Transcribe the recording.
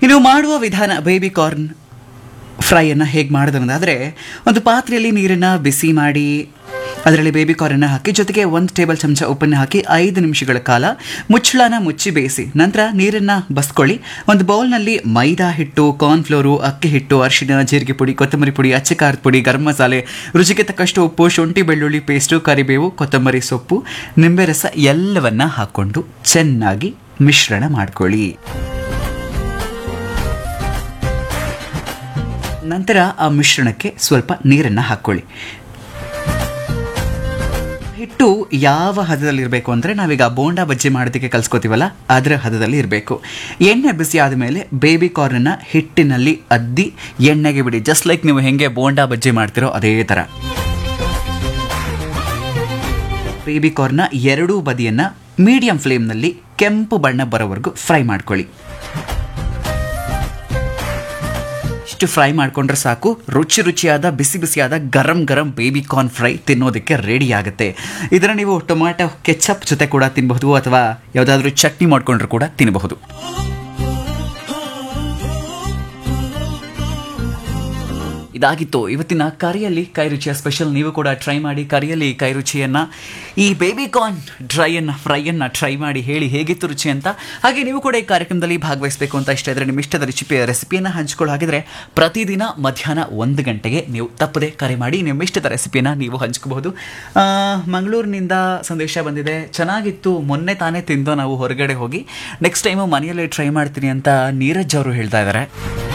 ಇನ್ನು ಮಾಡುವ ವಿಧಾನ ಬೇಬಿ ಕಾರ್ನ್ ಫ್ರೈಯನ್ನು ಹೇಗೆ ಮಾಡೋದನ್ನೋದಾದರೆ ಒಂದು ಪಾತ್ರೆಯಲ್ಲಿ ನೀರನ್ನು ಬಿಸಿ ಮಾಡಿ ಅದರಲ್ಲಿ ಬೇಬಿ ಕಾರ್ನನ್ನು ಹಾಕಿ ಜೊತೆಗೆ ಒಂದು ಟೇಬಲ್ ಚಮಚ ಉಪ್ಪನ್ನು ಹಾಕಿ ಐದು ನಿಮಿಷಗಳ ಕಾಲ ಮುಚ್ಚಳನ ಮುಚ್ಚಿ ಬೇಯಿಸಿ ನಂತರ ನೀರನ್ನು ಬಸ್ಕೊಳ್ಳಿ ಒಂದು ಬೌಲ್ನಲ್ಲಿ ಮೈದಾ ಹಿಟ್ಟು ಕಾರ್ನ್ಫ್ಲೋರು ಅಕ್ಕಿ ಹಿಟ್ಟು ಅರಿಶಿನ ಜೀರಿಗೆ ಪುಡಿ ಕೊತ್ತಂಬರಿ ಪುಡಿ ಅಚ್ಚ ಖಾರದ ಪುಡಿ ಗರಂ ಮಸಾಲೆ ರುಚಿಗೆ ತಕ್ಕಷ್ಟು ಉಪ್ಪು ಶುಂಠಿ ಬೆಳ್ಳುಳ್ಳಿ ಪೇಸ್ಟು ಕರಿಬೇವು ಕೊತ್ತಂಬರಿ ಸೊಪ್ಪು ನಿಂಬೆ ರಸ ಎಲ್ಲವನ್ನ ಹಾಕ್ಕೊಂಡು ಚೆನ್ನಾಗಿ ಮಿಶ್ರಣ ಮಾಡ್ಕೊಳ್ಳಿ ನಂತರ ಆ ಮಿಶ್ರಣಕ್ಕೆ ಸ್ವಲ್ಪ ನೀರನ್ನು ಹಾಕ್ಕೊಳ್ಳಿ ಹಿಟ್ಟು ಯಾವ ಹದದಲ್ಲಿರಬೇಕು ಅಂದರೆ ನಾವೀಗ ಬೋಂಡಾ ಬಜ್ಜಿ ಮಾಡೋದಕ್ಕೆ ಕಲ್ಸ್ಕೊತೀವಲ್ಲ ಅದರ ಹದದಲ್ಲಿ ಇರಬೇಕು ಎಣ್ಣೆ ಬಿಸಿ ಆದಮೇಲೆ ಬೇಬಿ ಕಾರ್ನನ್ನು ಹಿಟ್ಟಿನಲ್ಲಿ ಅದ್ದಿ ಎಣ್ಣೆಗೆ ಬಿಡಿ ಜಸ್ಟ್ ಲೈಕ್ ನೀವು ಹೆಂಗೆ ಬೋಂಡಾ ಬಜ್ಜಿ ಮಾಡ್ತಿರೋ ಅದೇ ಥರ ಬೇಬಿ ಕಾರ್ನ ಎರಡೂ ಬದಿಯನ್ನು ಮೀಡಿಯಂ ಫ್ಲೇಮ್ನಲ್ಲಿ ಕೆಂಪು ಬಣ್ಣ ಬರೋವರೆಗೂ ಫ್ರೈ ಮಾಡ್ಕೊಳ್ಳಿ ಇಷ್ಟು ಫ್ರೈ ಮಾಡ್ಕೊಂಡ್ರೆ ಸಾಕು ರುಚಿ ರುಚಿಯಾದ ಬಿಸಿ ಬಿಸಿಯಾದ ಗರಂ ಗರಂ ಬೇಬಿ ಕಾರ್ನ್ ಫ್ರೈ ತಿನ್ನೋದಕ್ಕೆ ರೆಡಿ ಆಗುತ್ತೆ ಇದನ್ನು ನೀವು ಟೊಮ್ಯಾಟೊ ಕೆಚಪ್ ಜೊತೆ ಕೂಡ ತಿನ್ನಬಹುದು ಅಥವಾ ಯಾವುದಾದ್ರೂ ಚಟ್ನಿ ಮಾಡ್ಕೊಂಡ್ರು ಕೂಡ ತಿನ್ನಬಹುದು ಇದಾಗಿತ್ತು ಇವತ್ತಿನ ಕರಿಯಲ್ಲಿ ಕೈ ರುಚಿಯ ಸ್ಪೆಷಲ್ ನೀವು ಕೂಡ ಟ್ರೈ ಮಾಡಿ ಕರಿಯಲ್ಲಿ ಕೈ ರುಚಿಯನ್ನು ಈ ಬೇಬಿ ಕಾರ್ನ್ ಡ್ರೈಯನ್ನು ಫ್ರೈಯನ್ನು ಟ್ರೈ ಮಾಡಿ ಹೇಳಿ ಹೇಗಿತ್ತು ರುಚಿ ಅಂತ ಹಾಗೆ ನೀವು ಕೂಡ ಈ ಕಾರ್ಯಕ್ರಮದಲ್ಲಿ ಭಾಗವಹಿಸಬೇಕು ಅಂತ ಇಷ್ಟ ಇದ್ದರೆ ನಿಮ್ಮ ಇಷ್ಟದ ರೆಸಿಪಿ ರೆಸಿಪಿಯನ್ನು ಹಂಚ್ಕೊಳ್ಳೋ ಹಾಗಿದ್ರೆ ಪ್ರತಿದಿನ ಮಧ್ಯಾಹ್ನ ಒಂದು ಗಂಟೆಗೆ ನೀವು ತಪ್ಪದೆ ಕರೆ ಮಾಡಿ ನಿಮ್ಮ ಇಷ್ಟದ ರೆಸಿಪಿಯನ್ನು ನೀವು ಹಂಚ್ಕೋಬಹುದು ಆ, ಮಂಗಳೂರಿನಿಂದ ಸಂದೇಶ ಬಂದಿದೆ ಚೆನ್ನಾಗಿತ್ತು ಮೊನ್ನೆ ತಾನೇ ತಿಂದು ನಾವು ಹೊರಗಡೆ ಹೋಗಿ ನೆಕ್ಸ್ಟ್ ಟೈಮು ಮನೆಯಲ್ಲೇ ಟ್ರೈ ಮಾಡ್ತೀನಿ ಅಂತ ನೀರಜ್ ಅವರು ಹೇಳ್ತಾ ಇದ್ದಾರೆ